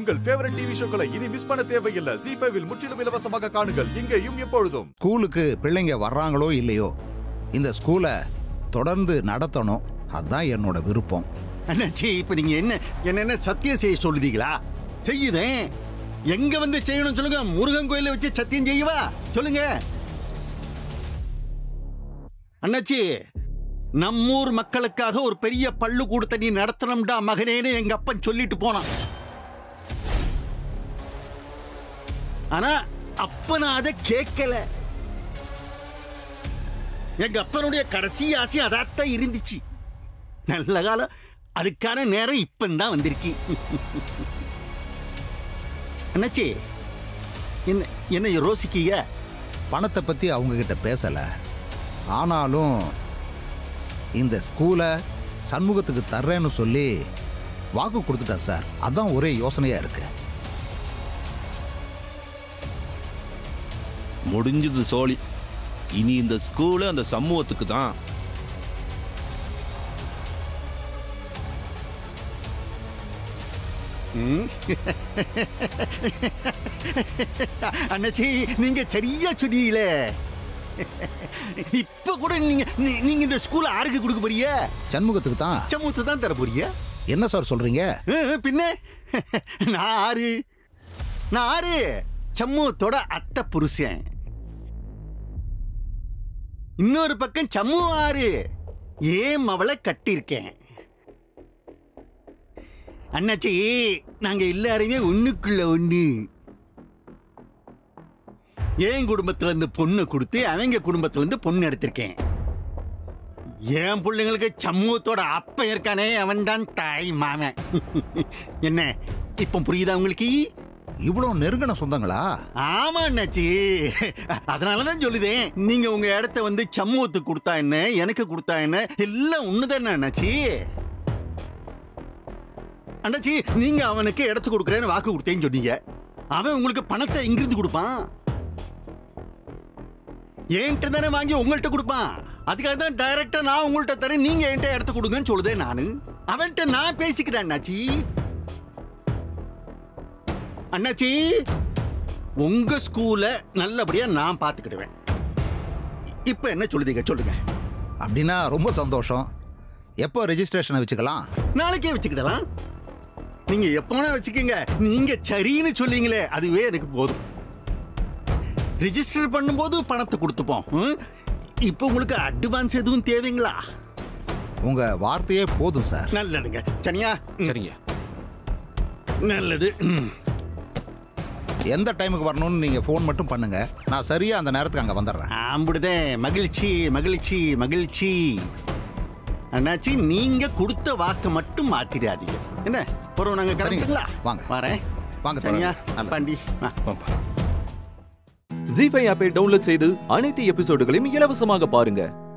உங்கள் favourite TV ஷோக்களை இனி miss பண்ண தேவையில்லை ஜி ஃபைவில் முற்றிலும் இலவசமாக காணுங்கள் இங்கேயும் எப்பொழுதும் ஸ்கூலுக்கு பிள்ளைங்க வர்றாங்களோ இல்லையோ இந்த ஸ்கூலை தொடர்ந்து நடத்தணும் அதுதான் என்னோட விருப்பம் அண்ணாச்சி இப்ப நீங்க என்ன என்ன என்ன சத்தியம் செய்ய சொல்லுதீங்களா செய்யுதேன் எங்க வந்து செய்யணும் சொல்லுங்க முருகன் கோயில வச்சு சத்தியம் செய்யவா சொல்லுங்க அண்ணாச்சி நம்மூர் மக்களுக்காக ஒரு பெரிய பள்ளிக்கூடத்தை நீ நடத்தணும்டா மகனேன்னு எங்க அப்பன் சொல்லிட்டு போனான் ஆனா அப்ப நான் அதை கேட்கல எங்க அப்பனுடைய கடைசி ஆசை அதாத்தான் இருந்துச்சு நல்ல காலம் அதுக்கான நேரம் இப்பந்தான் வந்திருக்கு அண்ணாச்சி என்ன என்ன யோசிக்கீங்க பணத்தை பத்தி அவங்க கிட்ட பேசல ஆனாலும் இந்த ஸ்கூலை சண்முகத்துக்கு தர்றேன்னு சொல்லி வாக்கு கொடுத்துட்டேன் சார் அதான் ஒரே யோசனையா இருக்கு முடிஞ்சது சோழி இனி இந்த ஸ்கூலு அந்த சமூகத்துக்கு தான் அண்ணாச்சி நீங்க சரியா சொன்னீங்களே இப்ப கூட நீங்க நீ- நீங்க இந்த ஸ்கூல் யாருக்கு கொடுக்க போறீங்க சண்முகத்துக்கு தான் சமூகத்தை தான் தர போறீங்க என்ன சார் சொல்றீங்க அஹ், பின்ன நான் ஆறு நான் ஆறு சமூகத்தோட அத்தை புருஷன் இன்னொரு பக்கம் சம்மு ஆறு ஏன் அவளை கட்டியிருக்கேன் அண்ணாச்சி நாங்க எல்லாருமே ஒண்ணுக்குள்ள ஒண்ணு என் குடும்பத்துல இருந்து பொண்ணு கொடுத்து அவங்க குடும்பத்துல இருந்து பொண்ணு எடுத்திருக்கேன் என் பிள்ளைங்களுக்கு சமூகத்தோட அப்ப இருக்கானே அவன் தான் தாய் மாமன் என்ன இப்ப புரியுதா உங்களுக்கு இவ்வளவு நெருங்கின சொந்தங்களா ஆமா அண்ணாச்சி அதனாலதான் சொல்லுதேன் நீங்க உங்க இடத்த வந்து சமூகத்துக்கு கொடுத்தா என்ன எனக்கு கொடுத்தா என்ன எல்லாம் ஒண்ணுதானே அண்ணாச்சி அண்ணாச்சி நீங்க அவனுக்கு இடத்து கொடுக்குறேன்னு வாக்கு கொடுத்தேன்னு சொன்னீங்க அவன் உங்களுக்கு பணத்தை இங்கிருந்து கொடுப்பான் என்கிட்ட தானே வாங்கி உங்கள்கிட்ட கொடுப்பான் அதுக்காக தான் டைரக்டா நான் உங்கள்கிட்ட தரேன் நீங்க என்கிட்ட இடத்து கொடுங்கன்னு சொல்லுதே நானு அவன்கிட்ட நான் பேசிக்கிறேன் அண்ணாச்சி அண்ணாச்சி உங்க ஸ்கூல நல்லபடியா நான் பாத்துக்கிடுவேன் இப்ப என்ன சொல்லுதீங்க சொல்லுங்க அப்படின்னா ரொம்ப சந்தோஷம் எப்போ ரெஜிஸ்ட்ரேஷனை வச்சுக்கலாம் நாளைக்கே வச்சுக்கிடலாம் நீங்க எப்ப வேணா வச்சுக்கோங்க நீங்க சரின்னு சொல்லீங்களே அதுவே எனக்கு போதும் ரெஜிஸ்டர் பண்ணும்போது பணத்தை கொடுத்துப்போம் ம்? இப்போ உங்களுக்கு அட்வான்ஸ் எதுவும் தேவைங்களா உங்க வார்த்தையே போதும் சார் நல்லதுங்க சரியா ம், சரிங்க நல்லது ம். எந்த டைமுக்கு வரணும்னு நீங்க ஃபோன் மட்டும் பண்ணுங்க நான் சரியா அந்த நேரத்துக்கு அங்க வந்துடுறேன் ஆம்பிடுதேன் மகிழ்ச்சி மகிழ்ச்சி மகிழ்ச்சி அண்ணாச்சி நீங்க கொடுத்த வாக்க மட்டும் மாத்திடாதீங்க என்ன போறோம் நாங்க சரிங்க கிளம்பிங்களா சார். வாங்க. வரேன் வாங்க சரியா நல்லது. பாண்டி வா. பாப்பா ஜி ஃபைவ் ஆப்பை டவுன்லோட் செய்து அனைத்து எபிசோடுகளையும் இலவசமாக பாருங்க